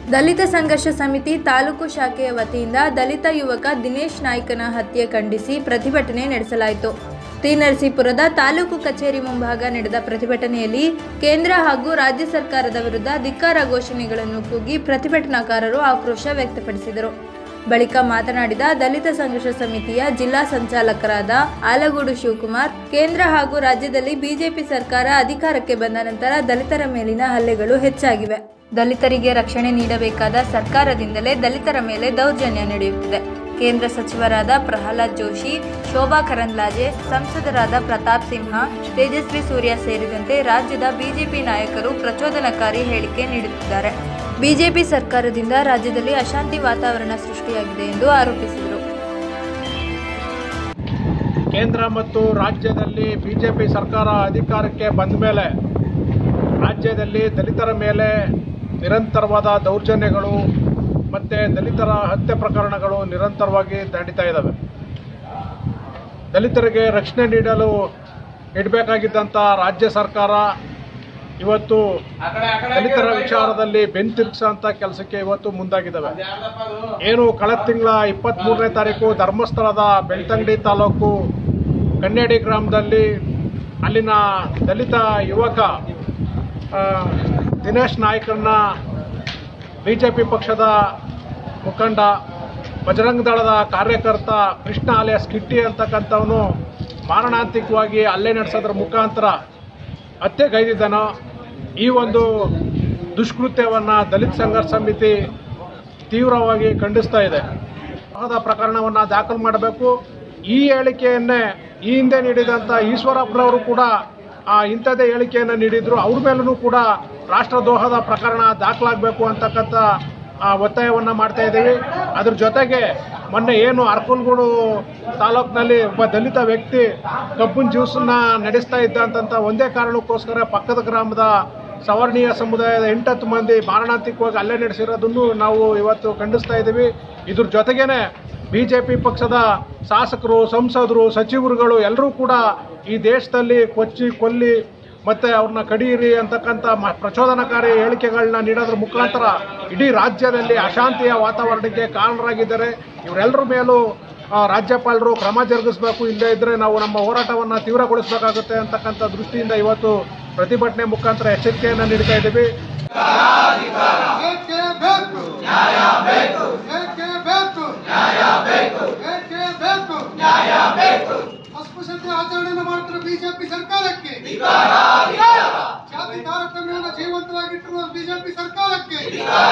ದಲಿತ ಸಂಘರ್ಷ ಸಮಿತಿ ತಾಲೂಕು ಶಾಖೆಯ ವತಿಯಿಂದ ದಲಿತ ಯುವಕ ದಿನೇಶ್ ನಾಯ್ಕನ ಹತ್ಯೆ ಖಂಡಿಸಿ ಪ್ರತಿಭಟನೆ ನಡೆಸಲಾಯಿತು ಟಿ ನರಸೀಪುರದ ತಾಲೂಕು ಕಚೇರಿ ಮುಂಭಾಗ ನಡೆದ ಪ್ರತಿಭಟನೆಯಲ್ಲಿ ಕೇಂದ್ರ ಹಾಗೂ ರಾಜ್ಯ ಸರ್ಕಾರದ ವಿರುದ್ಧ ಧಿಕ್ಕಾರ ಘೋಷಣೆಗಳನ್ನು ಕೂಗಿ ಪ್ರತಿಭಟನಾಕಾರರು ಆಕ್ರೋಶ ವ್ಯಕ್ತಪಡಿಸಿದರು ಬಳಿಕ ಮಾತನಾಡಿದ ದಲಿತ ಸಂಘರ್ಷ ಸಮಿತಿಯ ಜಿಲ್ಲಾ ಸಂಚಾಲಕರಾದ ಆಲಗೂಡು ಶಿವಕುಮಾರ್ ಕೇಂದ್ರ ಹಾಗೂ ರಾಜ್ಯದಲ್ಲಿ ಬಿಜೆಪಿ ಸರ್ಕಾರ ಅಧಿಕಾರಕ್ಕೆ ಬಂದ ನಂತರ ದಲಿತರ ಮೇಲಿನ ಹಲ್ಲೆಗಳು ಹೆಚ್ಚಾಗಿವೆ ದಲಿತರಿಗೆ ರಕ್ಷಣೆ ನೀಡಬೇಕಾದ ಸರ್ಕಾರದಿಂದಲೇ ದಲಿತರ ಮೇಲೆ ದೌರ್ಜನ್ಯ ನಡೆಯುತ್ತಿದೆ ಕೇಂದ್ರ ಸಚಿವರಾದ ಪ್ರಹ್ಲಾದ್ ಜೋಶಿ ಶೋಭಾ ಕರಂದ್ಲಾಜೆ ಸಂಸದರಾದ ಪ್ರತಾಪ್ ಸಿಂಹ ತೇಜಸ್ವಿ ಸೂರ್ಯ ಸೇರಿದಂತೆ ರಾಜ್ಯದ ಬಿಜೆಪಿ ನಾಯಕರು ಪ್ರಚೋದನಕಾರಿ ಹೇಳಿಕೆ ನೀಡುತ್ತಿದ್ದಾರೆ ಬಿಜೆಪಿ ಸರ್ಕಾರದಿಂದ ರಾಜ್ಯದಲ್ಲಿ ಅಶಾಂತಿ ವಾತಾವರಣ ಸೃಷ್ಟಿಯಾಗಿದೆ ಎಂದು ಆರೋಪಿಸಿದರು ಕೇಂದ್ರ ಮತ್ತು ರಾಜ್ಯದಲ್ಲಿ ಬಿಜೆಪಿ ಸರ್ಕಾರ ಅಧಿಕಾರಕ್ಕೆ ಬಂದ ಮೇಲೆ ರಾಜ್ಯದಲ್ಲಿ ದಲಿತರ ಮೇಲೆ ನಿರಂತರವಾದ ದೌರ್ಜನ್ಯಗಳು ಮತ್ತು ದಲಿತರ ಹತ್ಯೆ ಪ್ರಕರಣಗಳು ನಿರಂತರವಾಗಿ ನಡೀತಾ ಇದ್ದಾವೆ ದಲಿತರಿಗೆ ರಕ್ಷಣೆ ನೀಡಲು ನೀಡಬೇಕಾಗಿದ್ದಂಥ ರಾಜ್ಯ ಸರ್ಕಾರ ಇವತ್ತು ದಲಿತರ ವಿಚಾರದಲ್ಲಿ ಬೆಂತಿರ್ಗಿಸೋಂಥ ಕೆಲಸಕ್ಕೆ ಇವತ್ತು ಮುಂದಾಗಿದ್ದಾವೆ ಏನು ಕಳೆದ ತಿಂಗಳ ಇಪ್ಪತ್ತ್ಮೂರನೇ ತಾರೀಕು ಧರ್ಮಸ್ಥಳದ ಬೆಳ್ತಂಗಡಿ ತಾಲೂಕು ಕನ್ನೇಡಿ ಗ್ರಾಮದಲ್ಲಿ ಅಲ್ಲಿನ ದಲಿತ ಯುವಕ ಆ, ದಿನೇಶ್ ನಾಯ್ಕರನ್ನ ಬಿ ಜೆ ಪಿ ಪಕ್ಷದ ಮುಖಂಡ ಬಜರಂಗ ದಳದ ಕಾರ್ಯಕರ್ತ ಕೃಷ್ಣ ಅಲಿಯಾಸ್ ಕಿಟ್ಟಿ ಅಂತಕ್ಕಂಥವನು ಮಾರಣಾಂತಿಕವಾಗಿ ಹಲ್ಲೆ ನಡೆಸೋದ್ರ ಮುಖಾಂತರ ಹತ್ಯೆಗೈದಿದ್ದಾನೋ ಈ ಒಂದು ದುಷ್ಕೃತ್ಯವನ್ನು ದಲಿತ ಸಂಘರ್ಷ ಸಮಿತಿ ತೀವ್ರವಾಗಿ ಖಂಡಿಸ್ತಾ ಇದೆ ವಿವಾಹದ ಪ್ರಕರಣವನ್ನು ದಾಖಲು ಮಾಡಬೇಕು ಈ ಹೇಳಿಕೆಯನ್ನೇ ಈ ಹಿಂದೆ ನೀಡಿದಂಥ ಈಶ್ವರಪ್ಪನವರು ಕೂಡ ಆ, ಇಂಥದ್ದೇ ಹೇಳಿಕೆಯನ್ನು ನೀಡಿದ್ರು ಅವ್ರ ಮೇಲೂ ಕೂಡ ರಾಷ್ಟ್ರದ್ರೋಹದ ಪ್ರಕರಣ ದಾಖಲಾಗಬೇಕು ಅಂತಕ್ಕಂಥ ಆ, ಒತ್ತಾಯವನ್ನು ಮಾಡ್ತಾ ಇದ್ದೀವಿ ಅದ್ರ ಜೊತೆಗೆ ಮೊನ್ನೆ ಏನು ಅರ್ಕಲ್ಗೂಡು ತಾಲೂಕಿನಲ್ಲಿ ಒಬ್ಬ ದಲಿತ ವ್ಯಕ್ತಿ ಕಬ್ಬಿನ ಜ್ಯೂಸನ್ನ ನಡೆಸ್ತಾ ಇದ್ದ ಅಂತಂತ ಒಂದೇ ಕಾರಣಕ್ಕೋಸ್ಕರ ಪಕ್ಕದ ಗ್ರಾಮದ ಸವರ್ಣೀಯ ಸಮುದಾಯದ ಎಂಟತ್ತು ಮಂದಿ ಮಾರಣಾಂತಿಕವಾಗಿ ಹಲ್ಲೆ ನಡೆಸಿರೋದನ್ನು ನಾವು ಇವತ್ತು ಖಂಡಿಸ್ತಾ ಇದ್ದೀವಿ ಇದ್ರ ಜೊತೆಗೇನೆ ಬಿ ಜೆ ಪಿ ಪಕ್ಷದ ಶಾಸಕರು ಸಂಸದರು ಸಚಿವರುಗಳು ಎಲ್ಲರೂ ಕೂಡ ಈ ದೇಶದಲ್ಲಿ ಕೊಚ್ಚಿ ಕೊಲ್ಲಿ ಮತ್ತೆ ಅವ್ರನ್ನ ಕಡಿಯಿರಿ ಅಂತಕ್ಕಂಥ ಮ ಪ್ರಚೋದನಕಾರಿ ಹೇಳಿಕೆಗಳನ್ನ ನೀಡೋದ್ರ ಮುಖಾಂತರ ಇಡೀ ರಾಜ್ಯದಲ್ಲಿ ಅಶಾಂತಿಯ ವಾತಾವರಣಕ್ಕೆ ಕಾರಣರಾಗಿದ್ದಾರೆ ಇವರೆಲ್ಲರ ಮೇಲೂ ಆ, ರಾಜ್ಯಪಾಲರು ಕ್ರಮ ಜರುಗಿಸಬೇಕು ಇಲ್ಲದೇ ಇದ್ದರೆ ನಾವು ನಮ್ಮ ಹೋರಾಟವನ್ನು ತೀವ್ರಗೊಳಿಸಬೇಕಾಗುತ್ತೆ ಅಂತಕ್ಕಂಥ ದೃಷ್ಟಿಯಿಂದ ಇವತ್ತು ಪ್ರತಿಭಟನೆ ಮುಖಾಂತರ ಎಚ್ಚರಿಕೆಯನ್ನು ನೀಡ್ತಾ ಇದ್ದೀವಿ ಏಕೆ ಬೇಕು ನ್ಯಾಯ ಬೇಕು ಏಕೆ ಬೇಕು ನ್ಯಾಯ ಬೇಕು ಏಕೆ ಬೇಕು ನ್ಯಾಯ ಬೇಕು ಅಸ್ಪೃಶ್ಯತೆ ಆಚರಣೆಯನ್ನು ಮಾಡುತ್ತಿರುವ ಬಿಜೆಪಿ ಸರ್ಕಾರಕ್ಕೆ ಜಾತಿ ತಾರತಮ್ಯವನ್ನು ಜೀವಂತವಾಗಿಟ್ಟಿರುವ ಬಿಜೆಪಿ ಸರ್ಕಾರಕ್ಕೆ